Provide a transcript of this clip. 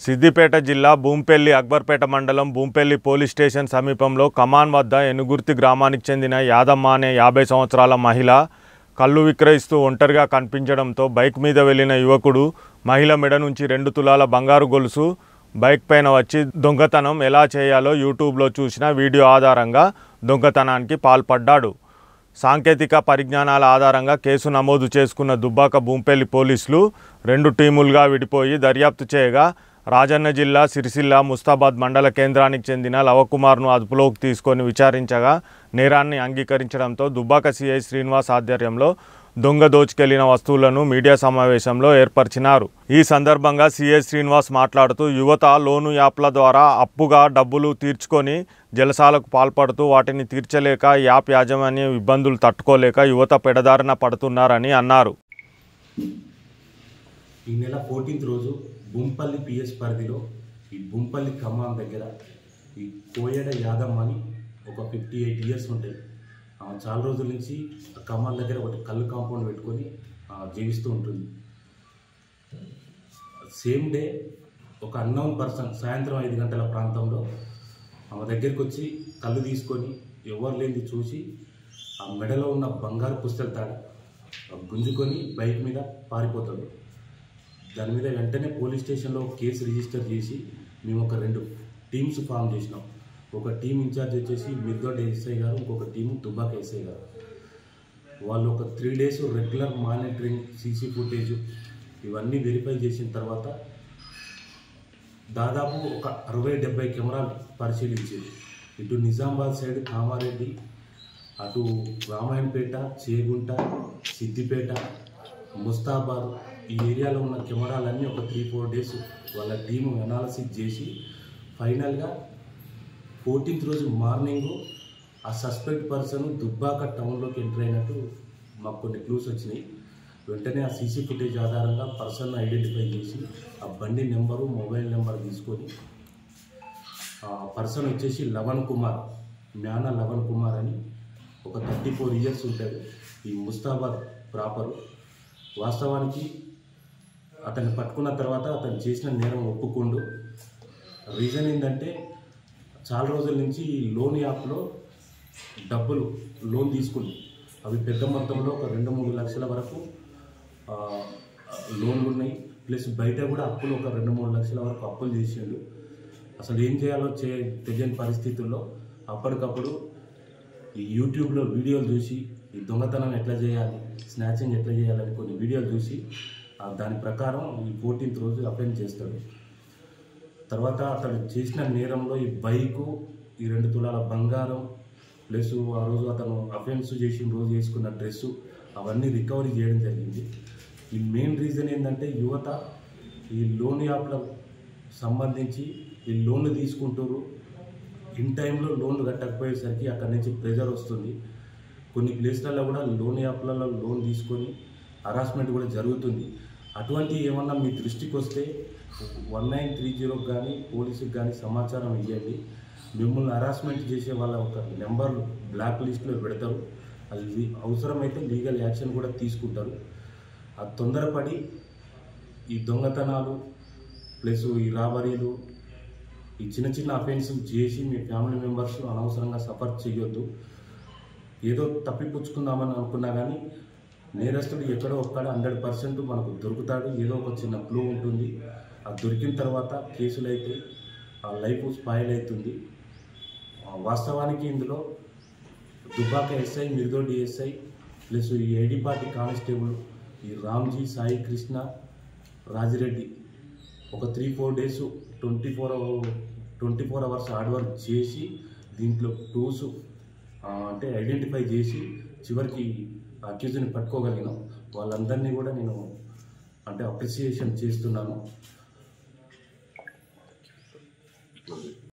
సిద్దిపేట జిల్లా భూంపల్లి అక్బర్పేట మండలం Bhumpally police station సమీపంలో కమాన్ వద్ద ఎనుగుర్తి గ్రామానికి చెందిన యాదమ్మ అనే యాభై సంవత్సరాల మహిళ కళ్ళు విక్రయిస్తూ ఒంటరిగా కనిపించడంతో బైక్ మీద వెళ్లిన యువకుడు మహిళ మెడ నుంచి రెండు తులాల బంగారు గొలుసు బైక్ పైన వచ్చి దొంగతనం ఎలా చేయాలో యూట్యూబ్లో చూసిన వీడియో ఆధారంగా దొంగతనానికి పాల్పడ్డాడు సాంకేతిక పరిజ్ఞానాల ఆధారంగా కేసు నమోదు చేసుకున్న దుబ్బాక భూంపల్లి పోలీసులు రెండు టీములుగా విడిపోయి దర్యాప్తు చేయగా రాజన్న జిల్లా సిరిసిల్ల ముస్తాబాద్ మండల కేంద్రానికి చెందిన లవకుమార్ను అదుపులోకి తీసుకొని విచారించగా నేరాన్ని అంగీకరించడంతో దుబ్బాక సిఐ శ్రీనివాస్ ఆధ్వర్యంలో దొంగ దోచుకెళ్లిన వస్తువులను మీడియా సమావేశంలో ఏర్పరిచినారు ఈ సందర్భంగా సిఐ శ్రీనివాస్ మాట్లాడుతూ యువత లోను యాప్ల ద్వారా అప్పుగా డబ్బులు తీర్చుకొని జలసాలకు పాల్పడుతూ వాటిని తీర్చలేక యాప్ యాజమాన్య ఇబ్బందులు తట్టుకోలేక యువత పెడదారిన పడుతున్నారని అన్నారు ఈ నెల ఫోర్టీన్త్ రోజు బుంపల్లి పిఎస్ పరిధిలో ఈ బుంపల్లి ఖమ్మం దగ్గర ఈ కోయడ యాదమ్మ అని ఒక ఫిఫ్టీ ఎయిట్ ఇయర్స్ ఉంటాయి ఆమె చాలా రోజుల నుంచి ఆ ఖమ్మం దగ్గర ఒకటి కళ్ళు కాంపౌండ్ పెట్టుకొని ఆ, జీవిస్తూ ఉంటుంది సేమ్ డే ఒక అన్నౌన్ పర్సన్ సాయంత్రం ఐదు గంటల ప్రాంతంలో ఆమె దగ్గరికి వచ్చి కళ్ళు తీసుకొని ఎవరు లేనిది చూసి ఆ మెడలో ఉన్న బంగారు పుస్తల తాడు ఆ గుంజుకొని బైక్ మీద పారిపోతాడు దాని మీద వెంటనే పోలీస్ స్టేషన్లో కేసు రిజిస్టర్ చేసి మేము ఒక రెండు టీమ్స్ ఫామ్ చేసినాం ఒక టీం ఇన్ఛార్జ్ వచ్చేసి మిర్దొడ్డ ఎస్ఐ గారు ఇంకొక టీం దుబ్బాక ఎస్ఐ గారు వాళ్ళు ఒక three days regular monitoring CC footage ఇవన్నీ వెరిఫై చేసిన తర్వాత దాదాపు ఒక అరవై డెబ్బై కెమెరాలు పరిశీలించేది ఇటు నిజామాబాద్ సైడ్ కామారెడ్డి అటు రామాయణపేట చేగుంట సిద్దిపేట ముస్తాబాద్ ఈ ఏరియాలో ఉన్న కెమెరాలన్నీ ఒక త్రీ ఫోర్ డేస్ వాళ్ళ టీము అనాలసిస్ చేసి ఫైనల్గా ఫోర్టీన్త్ రోజు మార్నింగ్ ఆ సస్పెక్ట్ పర్సన్ దుబ్బాక టౌన్లోకి ఎంటర్ అయినట్టు మాకు కొన్ని క్లూస్ వచ్చినాయి వెంటనే ఆ సీసీ ఫుటేజ్ ఆధారంగా పర్సన్ ఐడెంటిఫై చేసి ఆ బండి నెంబరు మొబైల్ నెంబర్ తీసుకొని ఆ పర్సన్ వచ్చేసి లవణ్ కుమార్ మ్యాన లవణ్ కుమార్ అని ఒక థర్టీ ఫోర్ ఇయర్స్ ఉంటాడు ఈ ముస్తాబాద్ ప్రాపర్ వాస్తవానికి అతన్ని పట్టుకున్న తర్వాత అతను చేసిన నేరం ఒప్పుకోండు రీజన్ ఏంటంటే చాలా రోజుల నుంచి ఈ లోన్ యాప్లో డబ్బులు లోన్ తీసుకుంది అవి పెద్ద మొత్తంలో ఒక రెండు మూడు లక్షల వరకు ఆ, లోన్లు ఉన్నాయి ప్లస్ బయట కూడా అప్పులు ఒక రెండు మూడు లక్షల వరకు అప్పులు చేసిండు అసలు ఏం చేయాలో చే తెలియని పరిస్థితుల్లో అప్పటికప్పుడు ఈ యూట్యూబ్లో వీడియోలు చూసి ఈ దొంగతనం ఎట్లా చేయాలి స్నాచింగ్ ఎట్లా చేయాలని కొన్ని వీడియోలు చూసి ఆ దాని ప్రకారం ఈ ఫోర్టీన్త్ రోజు అఫెండ్ చేస్తాడు తర్వాత అతడు చేసిన నేరంలో ఈ బైకు ఈ రెండు తులాల బంగారం ప్లస్ ఆ రోజు అతను అఫెన్స్ చేసిన రోజు వేసుకున్న డ్రెస్సు అవన్నీ రికవరీ చేయడం జరిగింది ఈ మెయిన్ రీజన్ ఏంటంటే యువత ఈ లోన్ యాప్లకు సంబంధించి ఈ లోన్లు తీసుకుంటారు ఇన్ టైంలో లోన్లు కట్టకపోయేసరికి అక్కడి నుంచి ప్రెజర్ వస్తుంది కొన్ని ప్లేస్లలో కూడా లోన్ యాప్లలో లోన్ తీసుకొని హరాస్మెంట్ కూడా జరుగుతుంది అటువంటి ఏమన్నా మీ దృష్టికి వస్తే వన్ నైన్ త్రీ జీరోకి కానీ పోలీసుకి కానీ సమాచారం ఇవ్వండి మిమ్మల్ని హరాస్మెంట్ చేసే వాళ్ళ ఒక నెంబర్ బ్లాక్ లిస్ట్లో పెడతారు అది లీ- అవసరమైతే లీగల్ యాక్షన్ కూడా తీసుకుంటారు ఆ తొందరపడి ఈ దొంగతనాలు ప్లస్ ఈ రాబరీలు ఈ చిన్న చిన్న అఫెన్స్ చేసి మీ ఫ్యామిలీ మెంబర్స్ అనవసరంగా సఫర్ చేయొద్దు ఏదో తప్పిపుచ్చుకుందామని అనుకున్నా కానీ నేరస్తుడు ఎక్కడో ఒక్కడ హండ్రెడ్ పర్సెంట్ మనకు దొరుకుతాడు ఏదో ఒక చిన్న క్లూ ఉంటుంది అది దొరికిన తర్వాత కేసులు అయితే ఆ లైఫ్ స్పాయిల్ అవుతుంది ఆ వాస్తవానికి ఇందులో Dubbaka SI Mirdoddi SI plus ఈ ఐడి పార్టీ కానిస్టేబుల్ ఈ రామ్జీ సాయి కృష్ణ రాజిరెడ్డి ఒక three four days twenty four twenty four hours hard work చేసి దీంట్లో టూస్ అంటే ఐడెంటిఫై చేసి చివరికి అక్యూజ్ని పట్టుకోగలిగినాం వాళ్ళందరినీ కూడా నేను అంటే అప్రిసియేషన్ చేస్తున్నాను